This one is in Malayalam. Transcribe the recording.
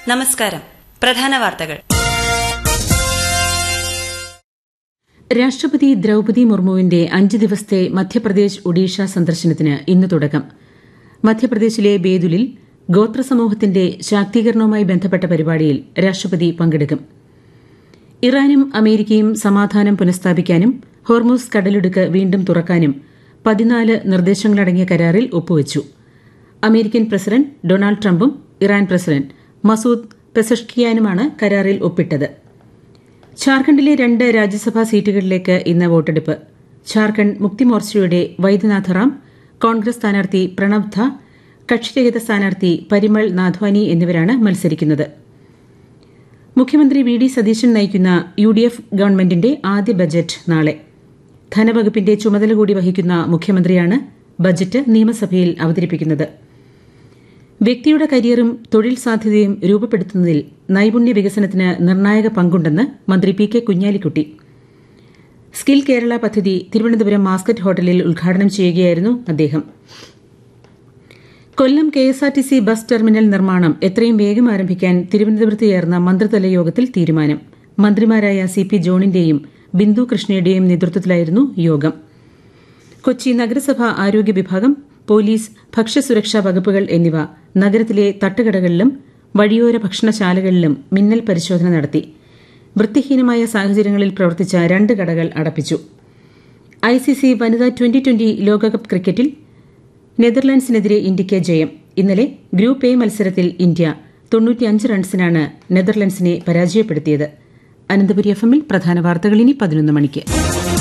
നമസ്കാരം പ്രധാന വാർത്തകൾ രാഷ്ട്രപതി ദ്രൌപതി മുർമുവിന്റെ അഞ്ച് ദിവസത്തെ മധ്യപ്രദേശ് ഒഡീഷ സന്ദർശനത്തിന് ഇന്ന് തുടക്കം മധ്യപ്രദേശിലെ ബേതുലിൽ ഗോത്ര സമൂഹത്തിന്റെ ശാക്തീകരണവുമായി ബന്ധപ്പെട്ട പരിപാടിയിൽ രാഷ്ട്രപതി പങ്കെടുക്കും ഇറാനും അമേരിക്കയും സമാധാനം പുനഃസ്ഥാപിക്കാനും ഹോർമൂസ് കടലിടുക്ക് വീണ്ടും തുറക്കാനും പതിനാല് നിർദ്ദേശങ്ങളടങ്ങിയ കരാറിൽ ഒപ്പുവച്ചു അമേരിക്കൻ പ്രസിഡന്റ് ഡൊണാൾഡ് ട്രംപും ഇറാൻ പ്രസിഡന്റ് മസൂദ് പെസഷ്കിയാനുമാണ് കരാറിൽ ഒപ്പിട്ടത് ഝാർഖണ്ഡിലെ രണ്ട് രാജ്യസഭാ സീറ്റുകളിലേക്ക് ഇന്ന് വോട്ടെടുപ്പ് ഝാർഖണ്ഡ് മുക്തിമോർച്ചയുടെ വൈദ്യനാഥ റാം കോൺഗ്രസ് സ്ഥാനാർത്ഥി പ്രണബ് ധ കക്ഷിരഹിത സ്ഥാനാർത്ഥി പരിമൾ നാഥ്വാനി എന്നിവരാണ് മത്സരിക്കുന്നത് മുഖ്യമന്ത്രി വി ഡി സതീശൻ നയിക്കുന്ന യു ഡി എഫ് ഗവൺമെന്റിന്റെ ആദ്യ ബജറ്റ് നാളെ ധനവകുപ്പിന്റെ ചുമതല കൂടി വഹിക്കുന്ന മുഖ്യമന്ത്രിയാണ് ബജറ്റ് നിയമസഭയിൽ അവതരിപ്പിക്കുന്നത് വ്യക്തിയുടെ കരിയറും തൊഴിൽ സാധ്യതയും രൂപപ്പെടുത്തുന്നതിൽ നൈപുണ്യ വികസനത്തിന് നിർണായക പങ്കുണ്ടെന്ന് മന്ത്രി P K Kunhalikutty skill Kerala പദ്ധതി തിരുവനന്തപുരം മാസ്കറ്റ് ഹോട്ടലിൽ ഉദ്ഘാടനം ചെയ്യുകയായിരുന്നു അദ്ദേഹം Kollam K S R T C bus terminal നിർമ്മാണം എത്രയും വേഗം ആരംഭിക്കാൻ തിരുവനന്തപുരത്ത് ചേർന്ന മന്ത്രിതല യോഗത്തിൽ തീരുമാനം മന്ത്രിമാരായ സി പി ജോണിന്റെയും ബിന്ദു കൃഷ്ണയുടെയും നേതൃത്വത്തിലായിരുന്നു യോഗം കൊച്ചി നഗരസഭ ആരോഗ്യ വിഭാഗം പോലീസ് ഭക്ഷ്യസുരക്ഷാ വകുപ്പുകൾ എന്നിവ നഗരത്തിലെ തട്ടുകടകളിലും വഴിയോര ഭക്ഷണശാലകളിലും മിന്നൽ പരിശോധന നടത്തി വൃത്തിഹീനമായ സാഹചര്യങ്ങളിൽ പ്രവർത്തിച്ച രണ്ട് കടകൾ അടപ്പിച്ചു ഐസിസി വനിതാ ട്വന്റി ട്വന്റി ലോകകപ്പ് ക്രിക്കറ്റിൽ നെതർലാൻഡ്സിനെതിരെ ഇന്ത്യയ്ക്ക് ജയം ഇന്നലെ ഗ്രൂപ്പ് എ മത്സരത്തിൽ ഇന്ത്യ തൊണ്ണൂറ്റിയഞ്ച് റൺസിനാണ് നെതർലൻഡ്സിനെ പരാജയപ്പെടുത്തിയത് അനന്തപുരി എഫ് എമ്മിൽ പ്രധാന വാർത്തകൾ ഇനി പതിനൊന്ന് മണിക്ക്